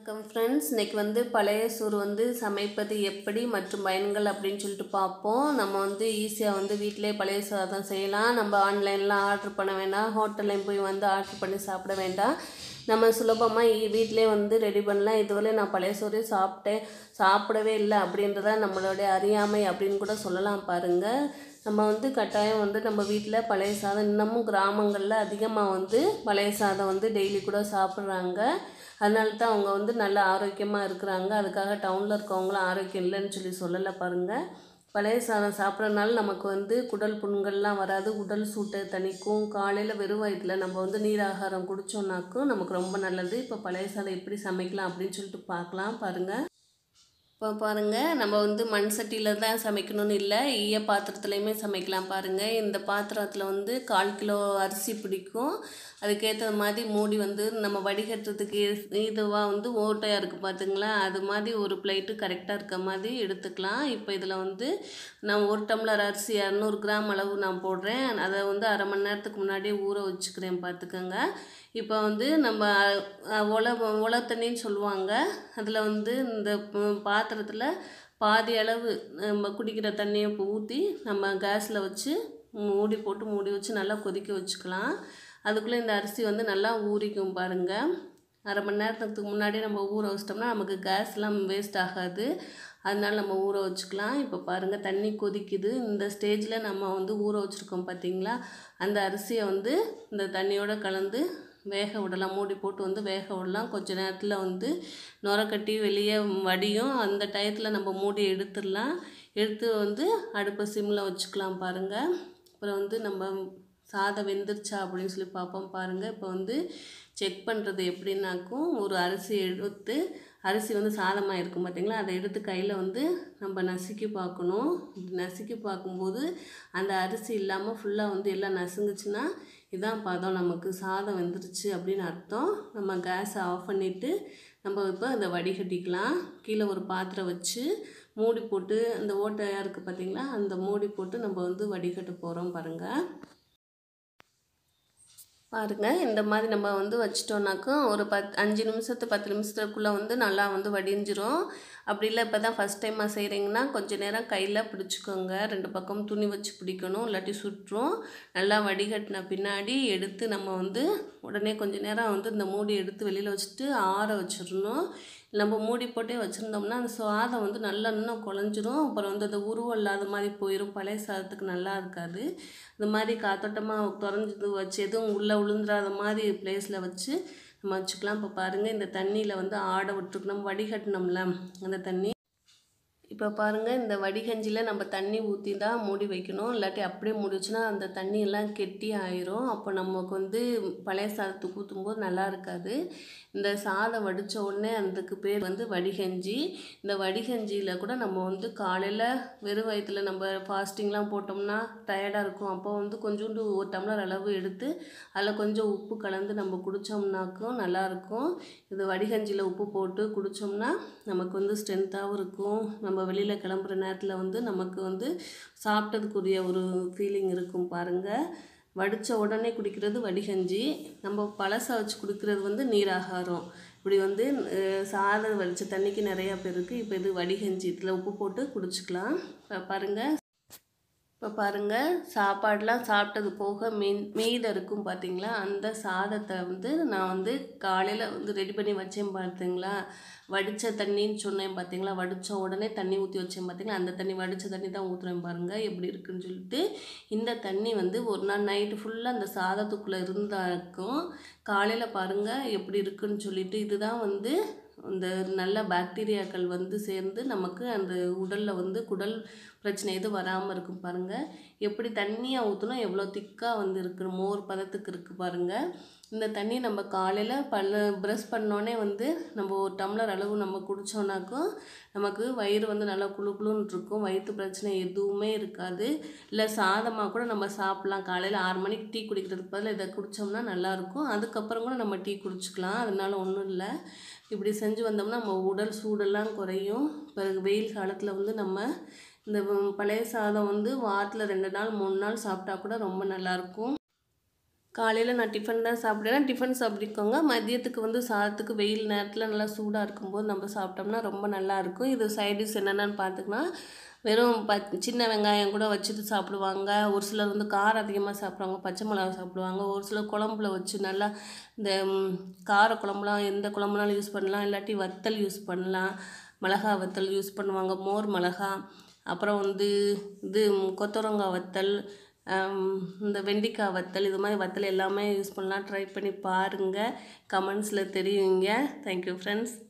வணக்கம் ஃப்ரெண்ட்ஸ் இன்னைக்கு வந்து பழைய சோறு வந்து சமைப்பது எப்படி மற்றும் பயன்கள் அப்படின்னு சொல்லிட்டு பார்ப்போம் நம்ம வந்து ஈஸியாக வந்து வீட்டிலே பழைய சாதம் செய்யலாம் நம்ம ஆன்லைனில் ஆர்டர் பண்ண வேண்டாம் ஹோட்டல்லையும் போய் வந்து ஆர்டர் பண்ணி சாப்பிட வேண்டாம் நம்ம சுலபமாக வீட்டிலே வந்து ரெடி பண்ணலாம் இதுவரை நான் பழைய சோறு சாப்பிட்டேன் சாப்பிடவே இல்லை அப்படின்றத நம்மளுடைய அறியாமை அப்படின்னு கூட சொல்லலாம் பாருங்கள் நம்ம வந்து கட்டாயம் வந்து நம்ம வீட்டில் பழைய சாதம் இன்னமும் கிராமங்களில் அதிகமாக வந்து பழைய சாதம் வந்து டெய்லி கூட சாப்பிட்றாங்க அதனால தான் அவங்க வந்து நல்ல ஆரோக்கியமாக இருக்கிறாங்க அதுக்காக டவுனில் இருக்கவங்களும் ஆரோக்கியம் இல்லைன்னு சொல்லி சொல்லலை பாருங்கள் பழைய சாதம் சாப்பிட்றதுனால நமக்கு வந்து குடல் புண்கள்லாம் வராது உடல் சூட்டை தணிக்கும் காலையில் வெறும் வயிற்றில் நம்ம வந்து நீராகாரம் குடித்தோம்னாக்கும் நமக்கு ரொம்ப நல்லது இப்போ பழைய சாதம் எப்படி சமைக்கலாம் அப்படின்னு சொல்லிட்டு பார்க்கலாம் பாருங்கள் இப்போ பாருங்கள் நம்ம வந்து மண் சட்டியில் தான் சமைக்கணும்னு இல்லை ஈய பாத்திரத்துலையுமே சமைக்கலாம் பாருங்கள் இந்த பாத்திரத்தில் வந்து கால் கிலோ அரிசி பிடிக்கும் அதுக்கேற்ற மாதிரி மூடி வந்து நம்ம வடிகட்டுறதுக்கு இதுவாக வந்து ஓட்டையாக இருக்குது பார்த்துங்களா அது மாதிரி ஒரு பிளேட்டு கரெக்டாக இருக்க மாதிரி எடுத்துக்கலாம் இப்போ இதில் வந்து நான் ஒரு டம்ளர் அரிசி இரநூறு கிராம் அளவு நான் போடுறேன் அதை வந்து அரை மணி நேரத்துக்கு முன்னாடியே ஊற வச்சுக்கிறேன் பார்த்துக்கோங்க இப்போ வந்து நம்ம உல உல தண்ணின்னு சொல்லுவாங்க அதில் வந்து இந்த பாத்திரத்தில் பாதி அளவு நம்ம குடிக்கிற தண்ணியை ஊற்றி நம்ம கேஸில் வச்சு மூடி போட்டு மூடி வச்சு நல்லா கொதிக்க வச்சுக்கலாம் அதுக்குள்ளே இந்த அரிசி வந்து நல்லா ஊறிக்கும் பாருங்கள் அரை மணி நேரத்துக்கு முன்னாடி நம்ம ஊற வச்சிட்டோம்னா நமக்கு கேஸ்லாம் வேஸ்ட் ஆகாது அதனால நம்ம ஊற வச்சுக்கலாம் இப்போ பாருங்கள் தண்ணி கொதிக்குது இந்த ஸ்டேஜில் நம்ம வந்து ஊற வச்சுருக்கோம் பார்த்திங்களா அந்த அரிசியை வந்து இந்த தண்ணியோடு கலந்து வேக விடலாம் மூடி போட்டு வந்து வேக விடலாம் கொஞ்ச நேரத்தில் வந்து நுரக்கட்டி வெளியே வடியும் அந்த டயத்தில் நம்ம மூடி எடுத்துடலாம் எடுத்து வந்து அடுப்பை சிம்மில் வச்சுக்கலாம் பாருங்கள் அப்புறம் வந்து நம்ம சாதம் வெந்துருச்சா அப்படின்னு சொல்லி பார்ப்போம் பாருங்கள் இப்போ வந்து செக் பண்ணுறது எப்படின்னாக்கும் ஒரு அரிசி எடுத்து அரிசி வந்து சாதமாக இருக்கும் பார்த்திங்களா அதை எடுத்து கையில் வந்து நம்ம நசுக்கி பார்க்கணும் நசுக்கி பார்க்கும்போது அந்த அரிசி இல்லாமல் ஃபுல்லாக வந்து எல்லாம் நசுங்குச்சுன்னா இதான் பதம் நமக்கு சாதம் வெந்துருச்சு அப்படின்னு அர்த்தம் நம்ம கேஸை ஆஃப் பண்ணிவிட்டு நம்ம இப்போ அதை வடிகட்டிக்கலாம் கீழே ஒரு பாத்திரம் வச்சு மூடி போட்டு அந்த ஓட்டையாக இருக்குது பார்த்திங்களா அந்த மூடி போட்டு நம்ம வந்து வடிகட்ட போகிறோம் பாருங்கள் பாருங்கள் இந்த மாதிரி நம்ம வந்து வச்சிட்டோம்னாக்கும் ஒரு பத் அஞ்சு நிமிஷத்து பத்து நிமிஷத்துக்குள்ளே வந்து நல்லா வந்து வடிஞ்சிரும் அப்படி இல்லை இப்போ தான் ஃபஸ்ட் டைமாக செய்கிறீங்கன்னா கொஞ்சம் நேரம் கையில் பிடிச்சிக்கோங்க ரெண்டு பக்கம் துணி வச்சு பிடிக்கணும் இல்லாட்டி சுற்றும் நல்லா வடிகட்டின பின்னாடி எடுத்து நம்ம வந்து உடனே கொஞ்சம் நேரம் வந்து இந்த மூடி எடுத்து வெளியில் வச்சுட்டு ஆற வச்சிடணும் நம்ம மூடி போட்டே வச்சுருந்தோம்னா அந்த சாதம் வந்து நல்லா இன்னும் குழஞ்சிரும் அப்புறம் வந்து அந்த உருவம் இல்லாத மாதிரி போயிடும் பழைய சாதத்துக்கு நல்லா இருக்காது இந்த மாதிரி காத்தோட்டமாக திறஞ்சது வச்சு எதுவும் உள்ளே விழுந்துடாத மாதிரி பிளேஸில் வச்சு நம்ம வச்சுக்கலாம் இப்போ பாருங்கள் இந்த தண்ணியில் வந்து ஆடை விட்டுருக்கணும் வடிகட்டினோம்ல அந்த தண்ணி இப்போ பாருங்கள் இந்த வடிகஞ்சியில் நம்ம தண்ணி ஊற்றி தான் மூடி வைக்கணும் இல்லாட்டி அப்படியே மூடிச்சுன்னா அந்த தண்ணி எல்லாம் கெட்டி ஆயிரும் அப்போ நமக்கு வந்து பழைய சாதத்துக்கு ஊற்றும்போது நல்லா இருக்காது இந்த சாதம் வடித்த உடனே அதுக்கு பேர் வந்து வடிகஞ்சி இந்த வடிகஞ்சியில் கூட நம்ம வந்து காலையில் வெறும் வயிற்றில் நம்ம ஃபாஸ்டிங்லாம் போட்டோம்னா டயர்டாக இருக்கும் அப்போ வந்து கொஞ்சோண்டு ஒரு டம்ளர் அளவு எடுத்து அதில் கொஞ்சம் உப்பு கலந்து நம்ம குடித்தோம்னாக்கும் நல்லாயிருக்கும் இது வடிகஞ்சியில் உப்பு போட்டு குடித்தோம்னா நமக்கு வந்து ஸ்ட்ரென்த்தாகவும் இருக்கும் நம்ம வெளியில் கிளம்புற நேரத்தில் வந்து நமக்கு வந்து சாப்பிட்டதுக்குரிய ஒரு ஃபீலிங் இருக்கும் பாருங்கள் வடித்த உடனே குடிக்கிறது வடிகஞ்சி நம்ம பழசை வச்சு குடிக்கிறது வந்து நீராகாரம் இப்படி வந்து சாதம் வடித்த தண்ணிக்கு நிறையா பேர் இருக்குது இப்போ இது வடிகஞ்சி இதில் உப்பு போட்டு குடிச்சிக்கலாம் பாருங்கள் இப்போ பாருங்கள் சாப்பாடெலாம் சாப்பிட்டது போக மீன் மீதம் இருக்கும் பார்த்தீங்களா அந்த சாதத்தை வந்து நான் வந்து காலையில் வந்து ரெடி பண்ணி வச்சேன் பார்த்தீங்களா வடித்த தண்ணின்னு சொன்னேன் பார்த்தீங்களா வடித்த உடனே தண்ணி ஊற்றி வச்சேன் பார்த்தீங்களா அந்த தண்ணி வடித்த தண்ணி தான் ஊற்றுறேன் பாருங்கள் எப்படி இருக்குன்னு சொல்லிட்டு இந்த தண்ணி வந்து ஒரு நாள் நைட்டு ஃபுல்லாக அந்த சாதத்துக்குள்ளே இருந்தாக்கும் காலையில் பாருங்கள் எப்படி இருக்குன்னு சொல்லிட்டு இதுதான் வந்து இந்த நல்ல பாக்டீரியாக்கள் வந்து சேர்ந்து நமக்கு அந்த உடலில் வந்து குடல் பிரச்சனை எதுவும் வராமல் இருக்கும் பாருங்கள் எப்படி தண்ணியாக ஊற்றினா எவ்வளோ திக்காக வந்து இருக்குது மோர் பதத்துக்கு இருக்குது பாருங்கள் இந்த தண்ணி நம்ம காலையில் பல்ல ப்ரஷ் பண்ணோன்னே வந்து நம்ம ஒரு டம்ளர் அளவு நம்ம குடித்தோன்னாக்கும் நமக்கு வயிறு வந்து நல்லா குழு குழுன்னு இருக்கும் வயிற்று பிரச்சனை எதுவுமே இருக்காது இல்லை சாதமாக கூட நம்ம சாப்பிட்லாம் காலையில் ஆறு மணிக்கு டீ குடிக்கிறதுக்கு பதில் இதை குடித்தோம்னா நல்லாயிருக்கும் அதுக்கப்புறம் கூட நம்ம டீ குடிச்சிக்கலாம் அதனால ஒன்றும் இல்லை இப்படி செஞ்சு வந்தோம்னா நம்ம உடல் சூடெல்லாம் குறையும் பிறகு வெயில் காலத்தில் வந்து நம்ம இந்த பழைய சாதம் வந்து வாரத்தில் ரெண்டு நாள் மூணு நாள் சாப்பிட்டா கூட ரொம்ப நல்லாயிருக்கும் காலையில் நான் டிஃபன் தான் சாப்பிடுவேன் டிஃபன் சாப்பிட்டுக்கோங்க மதியத்துக்கு வந்து சாதத்துக்கு வெயில் நேரத்தில் நல்லா சூடாக இருக்கும்போது நம்ம சாப்பிட்டோம்னா ரொம்ப நல்லா இருக்கும் இது சைடிஷ் என்னென்னு பார்த்துக்கலாம் வெறும் ப சின்ன வெங்காயம் கூட வச்சுட்டு சாப்பிடுவாங்க ஒரு சிலர் வந்து காரம் அதிகமாக சாப்பிடுவாங்க பச்சை மிளகா சாப்பிடுவாங்க ஒரு சிலர் குழம்புல வச்சு நல்லா இந்த ம், கார குழம்புலாம் எந்த குழம்புனாலும் யூஸ் பண்ணலாம் இல்லாட்டி வத்தல் யூஸ் பண்ணலாம் மிளகா வத்தல் யூஸ் பண்ணுவாங்க மோர் மிளகா அப்புறம் வந்து இது ம், கொத்தவரங்காய் வத்தல் ஆம், இந்த வெண்டைக்காய் வத்தல் இது மாதிரி வத்தல் எல்லாமே யூஸ் பண்ணலாம் ட்ரை பண்ணி பாருங்கள் கமெண்ட்ஸில் தெரியுங்க தேங்க்யூ ஃப்ரெண்ட்ஸ்